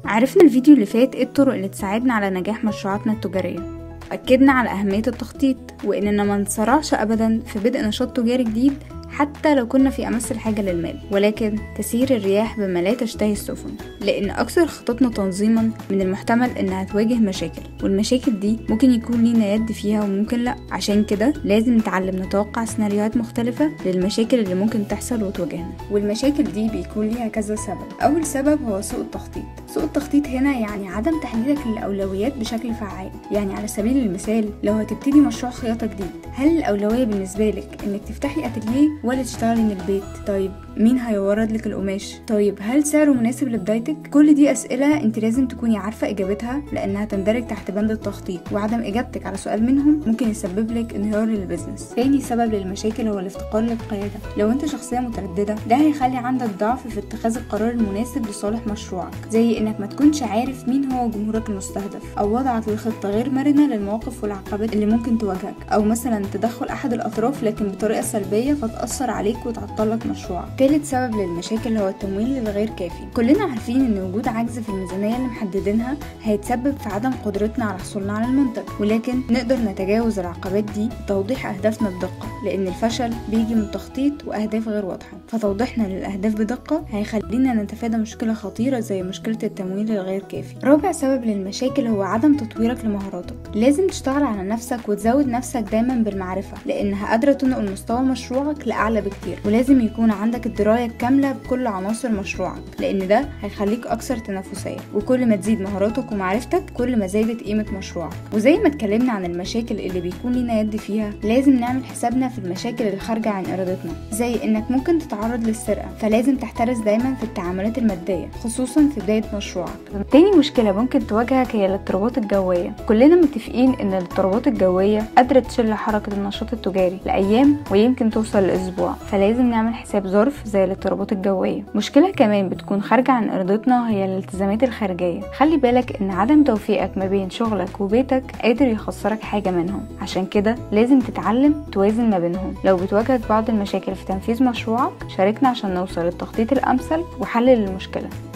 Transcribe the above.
عرفنا الفيديو اللي فات ايه الطرق اللي تساعدنا على نجاح مشروعاتنا التجارية أكدنا على أهمية التخطيط وإننا ما نتسرعش أبدا في بدء نشاط تجاري جديد حتى لو كنا في أمس الحاجة للمال ولكن تسير الرياح بما لا تشتهي السفن لأن أكثر خططنا تنظيما من المحتمل إنها تواجه مشاكل والمشاكل دي ممكن يكون لينا يد فيها وممكن لأ عشان كده لازم نتعلم نتوقع سيناريوهات مختلفة للمشاكل اللي ممكن تحصل وتواجهنا والمشاكل دي بيكون ليها كذا سبب أول سبب هو سوء التخطيط سوء التخطيط هنا يعني عدم تحديدك للأولويات بشكل فعال يعني على سبيل المثال لو هتبتدي مشروع خياطة جديد هل الأولوية بالنسبة لك إنك تفتحي أتelier ولا تشتغلي من البيت طيب مين هيورد لك القماش طيب هل سعره مناسب لبدايتك كل دي اسئله انت لازم تكوني عارفه اجابتها لانها تندرج تحت بند التخطيط وعدم اجابتك على سؤال منهم ممكن يسبب لك انهيار للبزنس تاني سبب للمشاكل هو الافتقار للقياده لو انت شخصيه متردده ده هيخلي عندك ضعف في اتخاذ القرار المناسب لصالح مشروعك زي انك ما تكونش عارف مين هو جمهورك المستهدف او وضعك للخطه غير مرنه للمواقف والعقبات اللي ممكن تواجهك او مثلا تدخل احد الاطراف لكن بطريقه سلبيه فتاثر عليك وتعطلك مشروعك تالت سبب للمشاكل هو التمويل الغير كافي كلنا عارفين ان وجود عجز في الميزانية اللي محددينها هيتسبب في عدم قدرتنا على حصولنا على المنتج ولكن نقدر نتجاوز العقبات دي بتوضيح اهدافنا بدقة لان الفشل بيجي من تخطيط واهداف غير واضحة فتوضيحنا للاهداف بدقة هيخلينا نتفادى مشكلة خطيرة زي مشكلة التمويل الغير كافي رابع سبب للمشاكل هو عدم تطويرك لمهاراتك لازم تشتغل على نفسك وتزود نفسك دايما بالمعرفة لانها قادرة تنقل مستوى مشروعك لاعلى بكتير ولازم يكون عندك الدراية الكاملة بكل عناصر مشروعك لأن ده هيخليك أكثر تنافسية وكل ما تزيد مهاراتك ومعرفتك كل ما زادت قيمة مشروعك وزي ما اتكلمنا عن المشاكل اللي بيكون لينا يد فيها لازم نعمل حسابنا في المشاكل اللي خارجة عن إرادتنا زي إنك ممكن تتعرض للسرقة فلازم تحترس دايما في التعاملات المادية خصوصا في بداية مشروعك تاني مشكلة ممكن تواجهك هي الاضطرابات الجوية كلنا متفقين إن الاضطرابات الجوية قادرة تشل حركة النشاط التجاري لأيام ويمكن توصل لأسبوع فلازم نعمل حساب ظرف زي الاضطرابات الجوية مشكلة كمان بتكون خارجة عن إرادتنا هي الالتزامات الخارجية خلي بالك إن عدم توفيقك ما بين شغلك وبيتك قادر يخسرك حاجة منهم عشان كده لازم تتعلم توازن ما بينهم لو بتواجهك بعض المشاكل في تنفيذ مشروعك شاركنا عشان نوصل للتخطيط الأمثل وحل للمشكلة